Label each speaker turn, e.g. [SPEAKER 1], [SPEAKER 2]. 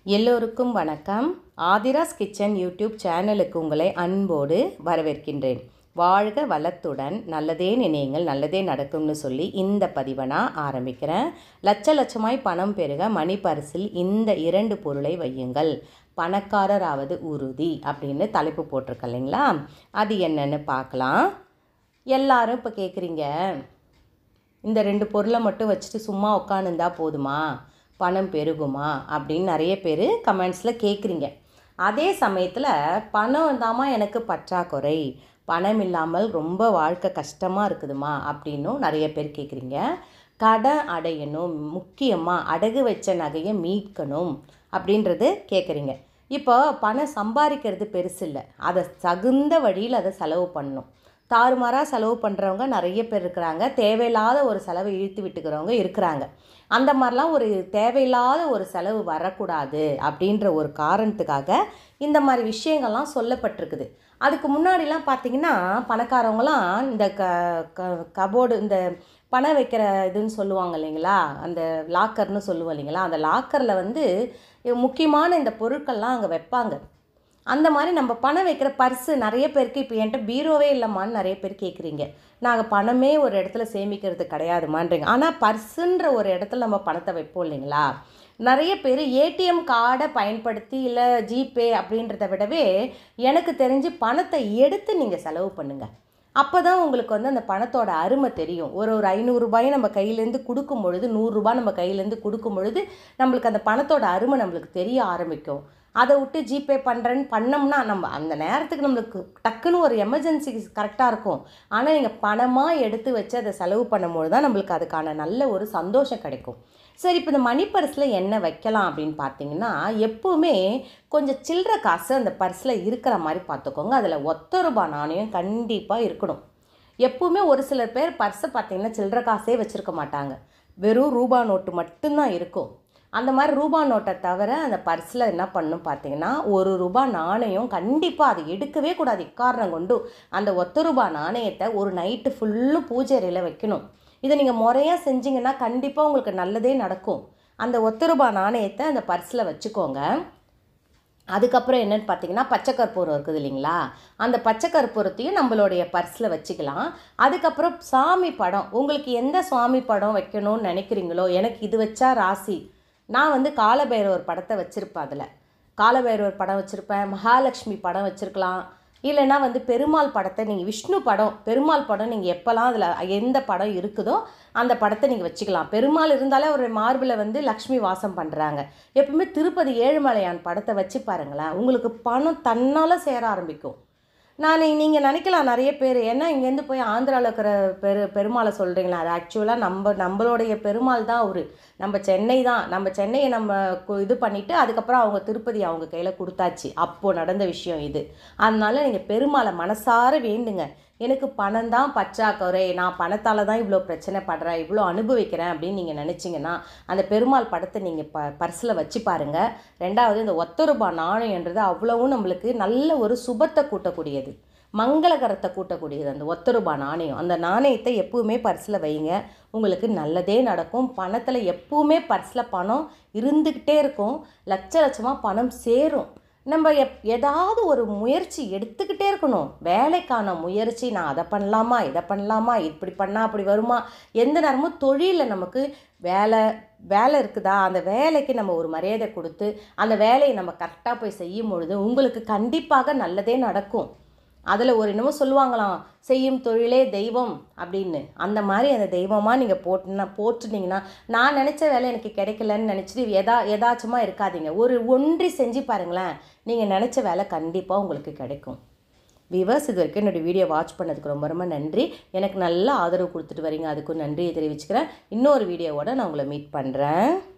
[SPEAKER 1] எல்லோருக்கும் வணக்கம் Aadhira's kitchen YouTube சேனலுக்கு உங்களை அன்போடு வரவேற்கின்றேன் வாழ்க வளத்துடன் நல்லதே நினையுங்கள் நல்லதே நடக்கும்னு சொல்லி இந்த பதிவை நான் ஆரம்பிக்கிறேன் லட்ச லட்சமாய் பணம் பெருக மணி பரிசில் இந்த இரண்டு பொருளை வையுங்கள் பணக்காரராவது உறுதி அப்படின்னு தலைப்பு போட்டிருக்க இல்லைங்களா அது என்னன்னு பார்க்கலாம் எல்லாரும் இப்போ கேட்குறீங்க இந்த ரெண்டு பொருளை மட்டும் வச்சுட்டு சும்மா உட்காந்துருந்தா போதுமா பணம் பெருகுமா அப்படின்னு நிறைய பேர் கமெண்ட்ஸில் கேட்குறீங்க அதே சமயத்தில் பணம் தாம்மா எனக்கு பற்றாக்குறை பணம் இல்லாமல் ரொம்ப வாழ்க்கை கஷ்டமாக இருக்குதுமா அப்படின்னும் நிறைய பேர் கேட்குறீங்க கடன் அடையணும் முக்கியமாக அடகு வச்ச நகையை மீட்கணும் அப்படின்றது கேட்குறீங்க இப்போ பணம் சம்பாதிக்கிறது பெருசு இல்லை அதை தகுந்த வழியில் அதை செலவு பண்ணணும் தாறுமாறாக செலவு பண்ணுறவங்க நிறைய பேர் இருக்கிறாங்க தேவையில்லாத ஒரு செலவை இழுத்து விட்டுக்கிறவங்க இருக்கிறாங்க அந்த மாதிரிலாம் ஒரு தேவையில்லாத ஒரு செலவு வரக்கூடாது அப்படின்ற ஒரு காரணத்துக்காக இந்த மாதிரி விஷயங்கள்லாம் சொல்லப்பட்டிருக்குது அதுக்கு முன்னாடிலாம் பார்த்தீங்கன்னா பணக்காரவங்களாம் இந்த க க கபோர்டு இந்த பணம் வைக்கிற இதுன்னு சொல்லுவாங்க இல்லைங்களா அந்த லாக்கர்னு சொல்லுவோம் இல்லைங்களா அந்த லாக்கரில் வந்து முக்கியமான இந்த பொருட்கள்லாம் அங்கே வைப்பாங்க அந்த மாதிரி நம்ம பணம் வைக்கிற பர்ஸு நிறைய பேருக்கு இப்போ என்கிட்ட பீரோவே இல்லைம்மான்னு நிறைய பேர் கேட்குறீங்க நாங்கள் பணமே ஒரு இடத்துல சேமிக்கிறது கிடையாதுமான்றீங்க ஆனால் பர்ஸுன்ற ஒரு இடத்துல நம்ம பணத்தை வைப்போம் இல்லைங்களா நிறைய பேர் ஏடிஎம் கார்டை பயன்படுத்தி இல்லை ஜிபே அப்படின்றத விடவே எனக்கு தெரிஞ்சு பணத்தை எடுத்து நீங்கள் செலவு பண்ணுங்கள் அப்போ தான் உங்களுக்கு வந்து அந்த பணத்தோட அருமை தெரியும் ஒரு ஒரு ஐநூறுரூபாயை நம்ம கையிலேருந்து கொடுக்கும் பொழுது நூறுரூபா நம்ம கையிலேருந்து கொடுக்கும் பொழுது நம்மளுக்கு அந்த பணத்தோட அருமை நம்மளுக்கு தெரிய ஆரம்பிக்கும் அதை விட்டு ஜிபே பண்ணுறேன்னு பண்ணோம்னா நம்ம அந்த நேரத்துக்கு நம்மளுக்கு டக்குன்னு ஒரு எமர்ஜென்சி கரெக்டாக இருக்கும் ஆனால் நீங்கள் பணமாக எடுத்து வச்சு அதை செலவு பண்ணும்போது தான் நம்மளுக்கு அதுக்கான நல்ல ஒரு சந்தோஷம் கிடைக்கும் சரி இப்போ இந்த மணி பர்ஸில் என்ன வைக்கலாம் அப்படின்னு பார்த்தீங்கன்னா எப்போவுமே கொஞ்சம் சில்லற காசு அந்த பர்ஸில் இருக்கிற மாதிரி பார்த்துக்கோங்க அதில் ஒத்த ரூபா நாணயம் கண்டிப்பாக இருக்கணும் எப்பவுமே ஒரு சிலர் பேர் பர்ஸை பார்த்தீங்கன்னா சில்லற காசே வச்சுருக்க மாட்டாங்க வெறும் ரூபா நோட்டு மட்டும்தான் இருக்கும் அந்த மாதிரி ரூபா நோட்டை தவிர அந்த பர்ஸில் என்ன பண்ணும் பார்த்தீங்கன்னா ஒரு ரூபா நாணயம் கண்டிப்பாக அது எடுக்கவே கூடாது இக்காரணம் கொண்டு அந்த ஒத்த ரூபா நாணயத்தை ஒரு நைட்டு ஃபுல்லும் பூஜை அறையில் வைக்கணும் இதை நீங்கள் முறையாக செஞ்சீங்கன்னா கண்டிப்பாக உங்களுக்கு நல்லதே நடக்கும் அந்த ஒத்த ரூபா நாணயத்தை அந்த பர்ஸில் வச்சுக்கோங்க அதுக்கப்புறம் என்னென்னு பார்த்தீங்கன்னா பச்சை கற்பூரம் இருக்குது இல்லைங்களா அந்த பச்சை கற்பூரத்தையும் நம்மளுடைய பர்ஸில் வச்சுக்கலாம் அதுக்கப்புறம் சாமி படம் உங்களுக்கு எந்த சுவாமி படம் வைக்கணும்னு நினைக்கிறீங்களோ எனக்கு இது வச்சா ராசி நான் வந்து காலபைரவர் படத்தை வச்சுருப்பேன் அதில் காலபைரவர் படம் வச்சுருப்பேன் மகாலட்சுமி படம் வச்சுருக்கலாம் இல்லைன்னா வந்து பெருமாள் படத்தை நீங்கள் விஷ்ணு படம் பெருமாள் படம் நீங்கள் எப்போல்லாம் அதில் எந்த படம் இருக்குதோ அந்த படத்தை நீங்கள் வச்சுக்கலாம் பெருமாள் இருந்தாலே ஒரு மார்பில் வந்து லக்ஷ்மி வாசம் பண்ணுறாங்க எப்பவுமே திருப்பதி ஏழுமலையான் படத்தை வச்சு பாருங்களேன் உங்களுக்கு பணம் தன்னால் சேர ஆரம்பிக்கும் நான் நீங்கள் நினைக்கலாம் நிறைய பேர் ஏன்னா இங்கேருந்து போய் ஆந்திராவில் இருக்கிற பெரு பெருமாளை சொல்கிறீங்களா அது ஆக்சுவலாக நம்ம நம்மளுடைய பெருமாள் தான் அவர் நம்ம சென்னை தான் நம்ம சென்னையை நம்ம இது பண்ணிவிட்டு அதுக்கப்புறம் அவங்க திருப்பதி அவங்க கையில் கொடுத்தாச்சு அப்போது நடந்த விஷயம் இது அதனால நீங்கள் பெருமாளை மனசார வேண்டுங்க எனக்கு பணம் தான் பற்றாக்குறை நான் பணத்தால் தான் இவ்வளோ பிரச்சனை படுறேன் இவ்வளோ அனுபவிக்கிறேன் அப்படின்னு நீங்கள் நினச்சிங்கன்னா அந்த பெருமாள் படத்தை நீங்கள் ப பர்ஸில் வச்சு பாருங்கள் ரெண்டாவது இந்த ஒத்த ரூபாய் நாணயன்றது அவ்வளவும் நம்மளுக்கு நல்ல ஒரு சுபத்தை கூட்டக்கூடியது மங்களகரத்தை கூட்டக்கூடியது அந்த ஒத்த ரூபாய் நாணயம் அந்த நாணயத்தை எப்பவுமே பர்ஸில் வைங்க உங்களுக்கு நல்லதே நடக்கும் பணத்தில் எப்பவுமே பர்ஸில் பணம் இருந்துக்கிட்டே இருக்கும் லட்ச லட்சமாக பணம் சேரும் நம்ம எப் ஏதாவது ஒரு முயற்சி எடுத்துக்கிட்டே இருக்கணும் வேலைக்கான முயற்சி நான் அதை பண்ணலாமா இதை பண்ணலாமா இப்படி பண்ணால் அப்படி வருமா எந்த நேரமும் தொழிலில் நமக்கு வேலை வேலை இருக்குதா அந்த வேலைக்கு நம்ம ஒரு மரியாதை கொடுத்து அந்த வேலையை நம்ம கரெக்டாக போய் செய்யும் பொழுது உங்களுக்கு கண்டிப்பாக நல்லதே நடக்கும் அதில் ஒரு என்னமோ சொல்லுவாங்களாம் செய்யும் தொழிலே தெய்வம் அப்படின்னு அந்த மாதிரி அந்த தெய்வமாக நீங்கள் போட்டுனா போட்டுனீங்கன்னா நான் நினச்ச வேலை எனக்கு கிடைக்கலன்னு நினச்சிட்டு எதா எதாச்சுமாக இருக்காதீங்க ஒரு ஒன்றி செஞ்சு பாருங்களேன் நீங்கள் நினச்ச வேலை கண்டிப்பாக உங்களுக்கு கிடைக்கும் விவர்ஸ் இது வரைக்கும் என்னோடய வீடியோ வாட்ச் பண்ணதுக்கு ரொம்ப ரொம்ப நன்றி எனக்கு நல்ல ஆதரவு கொடுத்துட்டு வரீங்க அதுக்கும் நன்றியை தெரிவிச்சுக்கிறேன் இன்னொரு வீடியோவோட நான் உங்களை மீட் பண்ணுறேன்